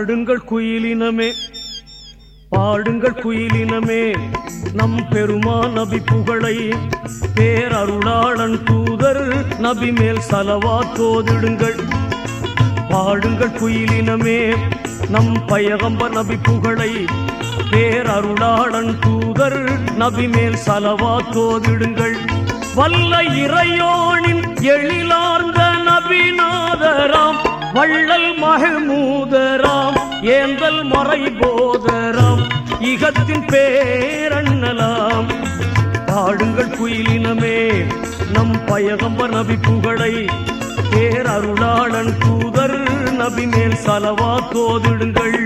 பாடுங்கள் குயிலினமே பாடுங்கள் குயிலினமே நம் பெருமா நபி புகழை பேரருளாளன் தூதர் நபி மேல் சலவா தோதிடுங்கள் பாடுங்கள் குயிலினமே நம் பயகம்ப நபி புகழை பேரருளாளன் தூதர் நபி மேல் சலவா தோதிடுங்கள் வல்ல இறையோனின் எழிலார்ந்த நபிநாதராம் வள்ளல் மகமூதராம் ஏந்தல் மறை போதராம் இகத்தின் பேரண்ணலாம் பாடுங்கள் குயிலினமே நம் பயகம்ப நபி புகழை பேரருளாளன் தூதர் நபி மேல் சலவா தோதிடுங்கள்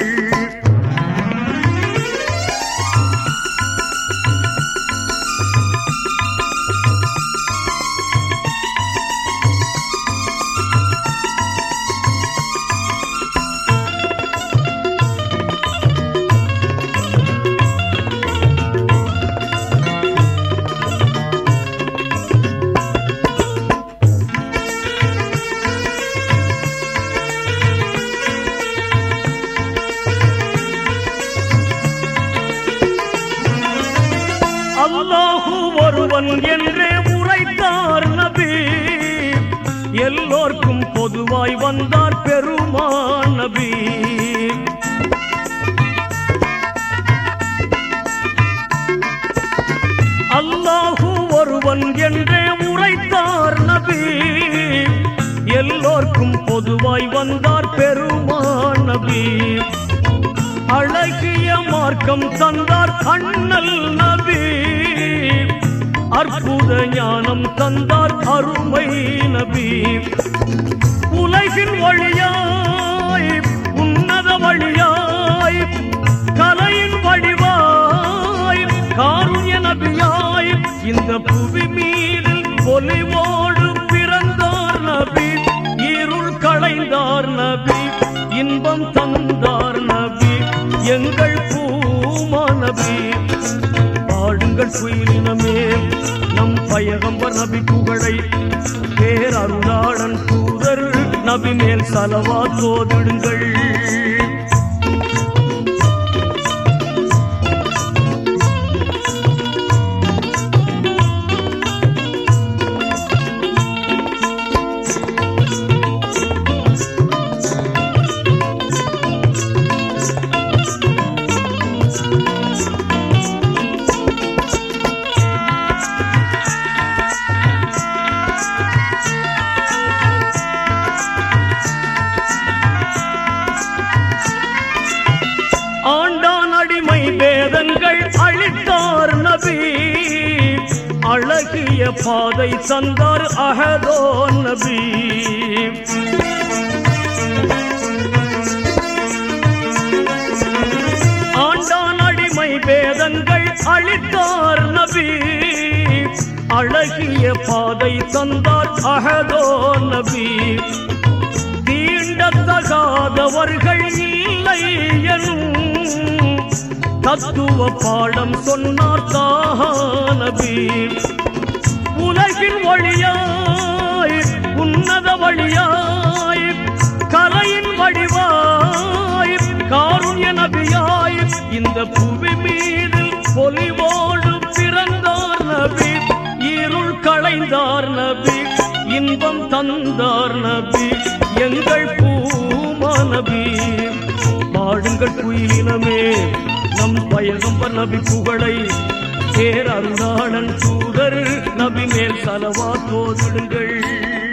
அல்லாஹு ஒருவன் என்றே உரைத்தார் நபி எல்லோர்க்கும் பொதுவாய் வந்தார் பெருமான் நபி அல்லாஹு ஒருவன் என்றே உரைத்தார் நபி எல்லோர்க்கும் பொதுவாய் வந்தார் பெருமான் நபி அழகிய மார்க்கம் தந்தார் அண்ணல் நபி அற்புத ஞானம் தந்தார் அருமை நபி உலகின் வழியாய் உன்னத வழியாய் கலையின் வடிவாய் காருண்ய நபியாய் இந்த புவி மீதில் பொலிவோடு பிறந்தார் நபி இருள் களைந்தார் நபி இன்பம் தந்தார் நபி எங்கள் பூமா நபி பாடுங்கள் குயிலினமே நம் பயகம்பர் நபி புகழை பேரருளாளன் தூதர் நபி மேல் சலவா தோதிடுங்கள் ஆண்டான் அடிமை வேதங்கள் அழித்தார் நபி அழகிய பாதை தந்தார் அகதோ நபி ஆண்டான் அடிமை வேதங்கள் அழித்தார் நபி அழகிய பாதை தந்தார் அகதோ நபி தீண்டத்தகாதவர்கள் இல்லை எனும் தத்துவ பாடம் சொன்னார் தானபி உலகின் வழியாய் உன்னத வழியாய் கலையின் வடிவாய் காருண்ய நபியாய் இந்த புவி மீதில் பொலிவோடு பிறந்தார் நபி இருள் களைந்தார் நபி இன்பம் தந்தார் நபி எங்கள் பூமா நபி பாடுங்கள் குயிலினமே நம் பயகம்பர் நபி புகழை பேரருளாளன் தூதர் நபி மேல் சலவா தோதிடுங்கள்